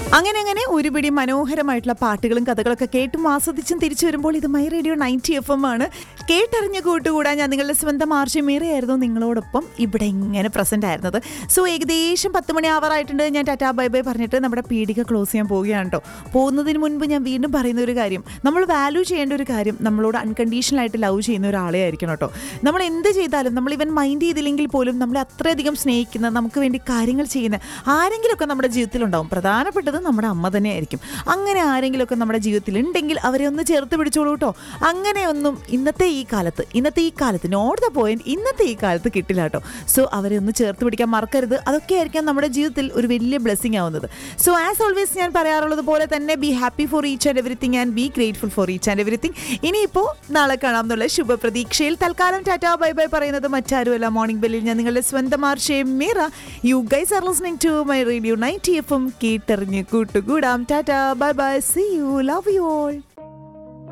അങ്ങനെ അങ്ങനെ ഒരുപിടി മനോഹരമായിട്ടുള്ള പാട്ടുകളും കഥകളൊക്കെ കേട്ടും ആസ്വദിച്ചും തിരിച്ചു വരുമ്പോൾ ഇത് my radio ninety F M ആണ് കേട്ടറിഞ്ഞ കൂട്ടുകൂടാൻ ഞാൻ നിങ്ങളുടെ സ്വന്തം ആർഷമേറെയായിരുന്നു നിങ്ങളോടൊപ്പം ഇവിടെ ഇങ്ങനെ പ്രസന്റ് ആയിരുന്നത് സോ ഏകദേശം പത്ത് മണി ആവറായിട്ടുണ്ട് ഞാൻ ടാറ്റാ ബൈ ബൈ പറഞ്ഞിട്ട് നമ്മുടെ പീടിക ക്ലോസ് ചെയ്യാൻ പോവുകയാണ് കേട്ടോ പോകുന്നതിന് മുൻപ് ഞാൻ വീണ്ടും പറയുന്ന ഒരു കാര്യം നമ്മൾ വാല്യൂ ചെയ്യേണ്ട ഒരു കാര്യം നമ്മളോട് അൺകണ്ടീഷണൽ ആയിട്ട് ലവ് ചെയ്യുന്ന ഒരാളെ ആയിരിക്കണം കേട്ടോ നമ്മൾ എന്ത് ചെയ്താലും നമ്മൾ ഇവൻ മൈൻഡ് ചെയ്തില്ലെങ്കിൽ പോലും നമ്മളെ അത്രയധികം സ്നേഹിക്കുന്ന നമുക്ക് വേണ്ടി കാര്യങ്ങൾ ചെയ്യുന്ന ആരെങ്കിലുമൊക്കെ നമ്മുടെ ജീവിതത്തിലുണ്ടാവും പ്രധാനപ്പെട്ടത് നമ്മുടെ അമ്മ തന്നെയായിരിക്കും അങ്ങനെ ആരെങ്കിലുമൊക്കെ നമ്മുടെ ജീവിതത്തിൽ ഉണ്ടെങ്കിൽ അവരെ ഒന്ന് ചേർത്ത് പിടിച്ചോളൂ കേട്ടോ അങ്ങനെയൊന്നും ഇന്നത്തെ ഈ കാലത്ത് ഇന്നത്തെ ഈ കാലത്ത് നോട്ട് ദ പോയിന്റ് ഇന്നത്തെ ഈ കാലത്ത് കിട്ടില്ല കേട്ടോ സോ അവരെ ഒന്ന് ചേർത്ത് പിടിക്കാൻ മറക്കരുത് അതൊക്കെ ആയിരിക്കാം നമ്മുടെ ജീവിതത്തിൽ ഒരു വലിയ ബ്ലെസ്സിങ് ആവുന്നത് സോ ആസ് ഓൾവേസ് ഞാൻ പറയാറുള്ളത് പോലെ തന്നെ be happy for each and everything and be grateful for each and everything ഇനിയിപ്പോൾ നാളെ കാണാം എന്നുള്ള ശുഭപ്രതീക്ഷയിൽ തൽക്കാലം ടാറ്റാ ബൈ ബൈ പറയുന്നത് മറ്റാരുമല്ല മോർണിംഗ് ബെല്ലിൽ ഞാൻ നിങ്ങളുടെ സ്വന്തം ആർഷയും Meera you guys are listening to my radio ninety F M കേട്ടെറിഞ്ഞ് കൂട്ടുകൂടാം tata bye bye see you love you all